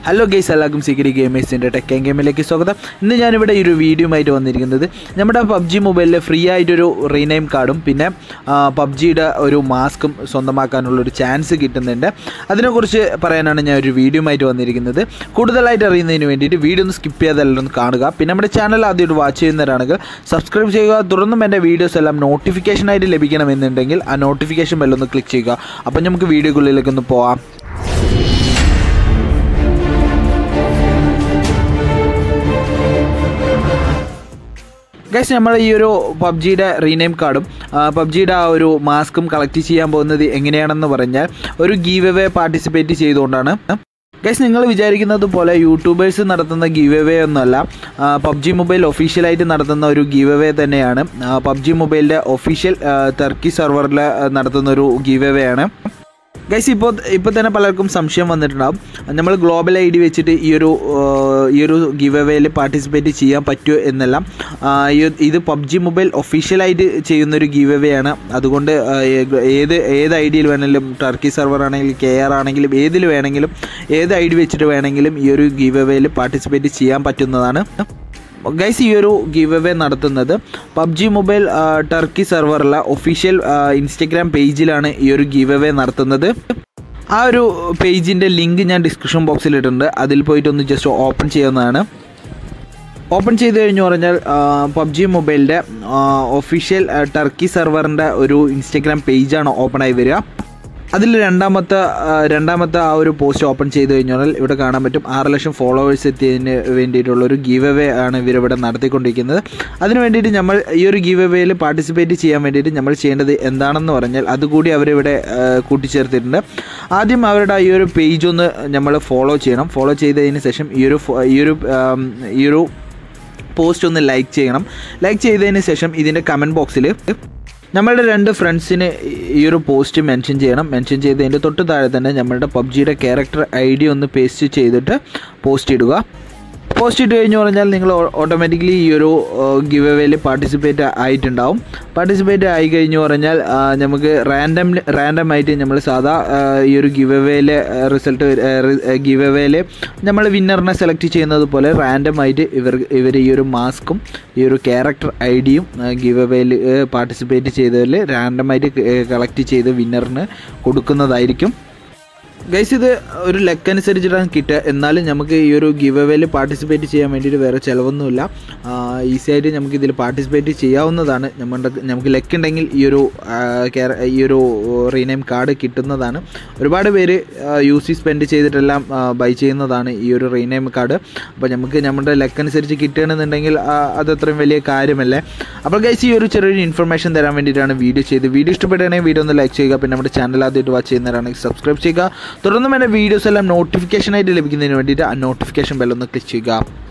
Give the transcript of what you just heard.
hello guys എല്ലാവർക്കും സിഗരി ഗെയിമേഴ്സിൻ്റെ tech and ഗെയിമിലേക്ക് സ്വാഗതം ഇന്ന് ഞാനിവിടെ ഈ ഒരു വീഡിയോ ആയിട്ട് വന്നിരിക്കുന്നത് നമ്മുടെ പബ്ജി മൊബൈലിൽ ഫ്രീ ആയിട്ടൊരു റീനെയിം കാർഡും പിന്നെ പബ്ജിയുടെ ഒരു മാസ്കും സ്വന്തമാക്കാനുള്ള ഒരു ചാൻസ് കിട്ടുന്നുണ്ട് അതിനെക്കുറിച്ച് പറയാനാണ് ഞാൻ ഒരു വീഡിയോ ആയിട്ട് വന്നിരിക്കുന്നത് കൂടുതലായിട്ട് അറിയുന്നതിന് വേണ്ടിയിട്ട് വീഡിയോ ഒന്ന് സ്കിപ്പ് ചെയ്യാതെല്ലാം ഒന്ന് കാണുക പിന്നെ നമ്മുടെ ചാനൽ ആദ്യമായിട്ട് വാച്ച് ചെയ്യുന്നവരാണെങ്കിൽ സബ്സ്ക്രൈബ് ചെയ്യുക തുടർന്നും എൻ്റെ വീഡിയോസ് എല്ലാം നോട്ടിഫിക്കേഷനായിട്ട് ലഭിക്കണമെന്നുണ്ടെങ്കിൽ ആ നോട്ടിഫിക്കേഷൻ ബെല്ലൊന്ന് ക്ലിക്ക് ചെയ്യുക അപ്പം നമുക്ക് വീഡിയോക്കുള്ളിലേക്ക് ഒന്ന് പോവാം ഗൈസ് നമ്മൾ ഈ ഒരു പബ്ജിയുടെ റീനെയിം കാർഡും പബ്ജിയുടെ ആ ഒരു മാസ്കും കളക്ട് ചെയ്യാൻ പോകുന്നത് എങ്ങനെയാണെന്ന് പറഞ്ഞാൽ ഒരു ഗീവ് അവേ പാർട്ടിസിപ്പേറ്റ് ചെയ്തുകൊണ്ടാണ് ഗൈസ് നിങ്ങൾ വിചാരിക്കുന്നത് പോലെ യൂട്യൂബേഴ്സ് നടത്തുന്ന ഗീവ് അവേ ഒന്നുമല്ല പബ്ജി മൊബൈൽ ഒഫീഷ്യലായിട്ട് നടത്തുന്ന ഒരു ഗീവ് അവേ തന്നെയാണ് പബ്ജി മൊബൈലിൻ്റെ ഒഫീഷ്യൽ ടർക്കി സെർവറിൽ നടത്തുന്ന ഒരു ഗീവ് അവേ ആണ് ഗൈസ് ഇപ്പോൾ ഇപ്പോൾ തന്നെ പലർക്കും സംശയം വന്നിട്ടുണ്ടാവും നമ്മൾ ഗ്ലോബൽ ഐ ഡി വെച്ചിട്ട് ഈ ഒരു ഈ ഒരു ഗിവ് അവേയിൽ പാർട്ടിസിപ്പേറ്റ് ചെയ്യാൻ പറ്റുമോ എന്നെല്ലാം ഇത് പബ്ജി മൊബൈൽ ഒഫീഷ്യലായിട്ട് ചെയ്യുന്നൊരു ഗിവ് അവേ ആണ് അതുകൊണ്ട് ഏത് ഏത് ഐ ഡിയിൽ വേണമെങ്കിലും ടർക്കി സെർവർ ആണെങ്കിലും കെ ആർ ആണെങ്കിലും ഏതിൽ വേണമെങ്കിലും ഏത് ഐ ഡി വെച്ചിട്ട് വേണമെങ്കിലും ഈ ഒരു ഗിവ് അവേയിൽ പാർട്ടിസിപ്പേറ്റ് ചെയ്യാൻ പറ്റുന്നതാണ് ഗൈസ് ഈ ഒരു ഗിവ് അവേ നടത്തുന്നത് പബ്ജി മൊബൈൽ ടർക്കി സെർവറിലെ ഒഫീഷ്യൽ ഇൻസ്റ്റഗ്രാം പേജിലാണ് ഈ ഒരു ഗിവ് അവേ നടത്തുന്നത് ആ ഒരു പേജിൻ്റെ ലിങ്ക് ഞാൻ ഡിസ്ക്രിപ്ഷൻ ബോക്സിൽ ഇട്ടിട്ടുണ്ട് അതിൽ പോയിട്ടൊന്ന് ജസ്റ്റ് ഓപ്പൺ ചെയ്യുന്നതാണ് ഓപ്പൺ ചെയ്ത് കഴിഞ്ഞു പറഞ്ഞാൽ പബ്ജി മൊബൈലിൻ്റെ ഒഫീഷ്യൽ ടർക്കി സെർവറിൻ്റെ ഒരു ഇൻസ്റ്റഗ്രാം പേജാണ് ഓപ്പൺ ആയി വരിക അതിൽ രണ്ടാമത്തെ രണ്ടാമത്തെ ആ ഒരു പോസ്റ്റ് ഓപ്പൺ ചെയ്ത് കഴിഞ്ഞാൽ ഇവിടെ കാണാൻ പറ്റും ആറ് ലക്ഷം ഫോളോവേഴ്സ് എത്തിയതിന് വേണ്ടിയിട്ടുള്ള ഒരു ഗീവ് അവേ ആണ് ഇവരിവിടെ നടത്തിക്കൊണ്ടിരിക്കുന്നത് അതിന് വേണ്ടിയിട്ട് നമ്മൾ ഈ ഒരു ഗീവ് അവേയിൽ പാർട്ടിസിപ്പേറ്റ് ചെയ്യാൻ വേണ്ടിയിട്ട് നമ്മൾ ചെയ്യേണ്ടത് എന്താണെന്ന് പറഞ്ഞാൽ അതുകൂടി അവരിവിടെ കൂട്ടിച്ചേർത്തിട്ടുണ്ട് ആദ്യം അവരുടെ ഈ ഒരു പേജ് ഒന്ന് നമ്മൾ ഫോളോ ചെയ്യണം ഫോളോ ചെയ്തതിന് ശേഷം ഈ ഒരു ഈ ഒരു ഈ ഒരു പോസ്റ്റ് ഒന്ന് ലൈക്ക് ചെയ്യണം ലൈക്ക് ചെയ്തതിന് ശേഷം ഇതിൻ്റെ കമൻറ്റ് ബോക്സിൽ നമ്മളുടെ രണ്ട് ഫ്രണ്ട്സിന് ഈ ഒരു പോസ്റ്റ് മെൻഷൻ ചെയ്യണം മെൻഷൻ ചെയ്തതിൻ്റെ തൊട്ട് താഴെ തന്നെ നമ്മളുടെ പബ്ജിയുടെ ക്യാരക്ടർ ഐ ഡി ഒന്ന് പേസ്റ്റ് ചെയ്തിട്ട് പോസ്റ്റ് ഇടുക പോസ്റ്റ് ഇട്ട് കഴിഞ്ഞു പറഞ്ഞാൽ നിങ്ങൾ ഓട്ടോമാറ്റിക്കലി ഈ ഒരു ഗിവ് അവേയിൽ പാർട്ടിസിപ്പേറ്റ് ആയിട്ടുണ്ടാവും പാർട്ടിസിപ്പേറ്റ് ആയി കഴിഞ്ഞു പറഞ്ഞാൽ നമുക്ക് റാൻഡം റാൻഡം ആയിട്ട് നമ്മൾ സാധാ ഈ ഒരു ഗിവ് അവേയിലെ റിസൾട്ട് ഗിവ് അവേയിൽ നമ്മൾ വിന്നറിനെ സെലക്ട് ചെയ്യുന്നത് പോലെ റാൻഡം ആയിട്ട് ഇവർ ഇവർ ഈ ഒരു മാസ്കും ഈ ഒരു ക്യാരക്ടർ ഐ ഡിയും ഗിവ് അവേയിൽ പാർട്ടിസിപ്പേറ്റ് ചെയ്തതിൽ റാൻഡമായിട്ട് കളക്ട് ചെയ്ത് വിന്നറിന് കൊടുക്കുന്നതായിരിക്കും ഗൈസ് ഇത് ഒരു ലെക്ക് അനുസരിച്ചിട്ടാണ് കിട്ടുക എന്നാലും നമുക്ക് ഈ ഒരു ഗിവ് അവേയിൽ പാർട്ടിസിപ്പേറ്റ് ചെയ്യാൻ വേണ്ടിയിട്ട് വേറെ ചിലവൊന്നുമില്ല ഈസി ആയിട്ട് നമുക്ക് ഇതിൽ പാർട്ടിസിപ്പേറ്റ് ചെയ്യാവുന്നതാണ് നമ്മുടെ നമുക്ക് ലെക്ക് ഉണ്ടെങ്കിൽ ഈ ഒരു ഈ ഒരു റീനെയിം കാർഡ് കിട്ടുന്നതാണ് ഒരുപാട് പേര് യു സി സ്പെൻഡ് ചെയ്തിട്ടെല്ലാം ബൈ ചെയ്യുന്നതാണ് ഈ ഒരു റീനെയിം കാർഡ് അപ്പോൾ നമുക്ക് നമ്മുടെ ലെക്ക് അനുസരിച്ച് കിട്ടുകയാണെന്നുണ്ടെങ്കിൽ അത് അത്രയും വലിയ കാര്യമല്ലേ അപ്പോൾ ഗൈസ് ഈ ഒരു ചെറിയൊരു ഇൻഫർമേഷൻ തരാൻ വേണ്ടിയിട്ടാണ് വീഡിയോ ചെയ്ത് വീഡിയോ ഇഷ്ടപ്പെടുകയാണെങ്കിൽ വീഡിയോ ഒന്ന് ലൈക്ക് ചെയ്യുക പിന്നെ നമ്മുടെ ചാനൽ ആദ്യമായിട്ട് വാച്ച് ചെയ്യുന്നവരാണെങ്കിൽ സബ്സ്ക്രൈബ് ചെയ്യുക തുടർന്നും എൻ്റെ വീഡിയോസ് എല്ലാം നോട്ടിഫിക്കേഷനായിട്ട് ലഭിക്കുന്നതിന് വേണ്ടിയിട്ട് ആ നോട്ടിഫിക്കേഷൻ ബെല്ലൊന്ന് ക്ലിക്ക് ചെയ്യുക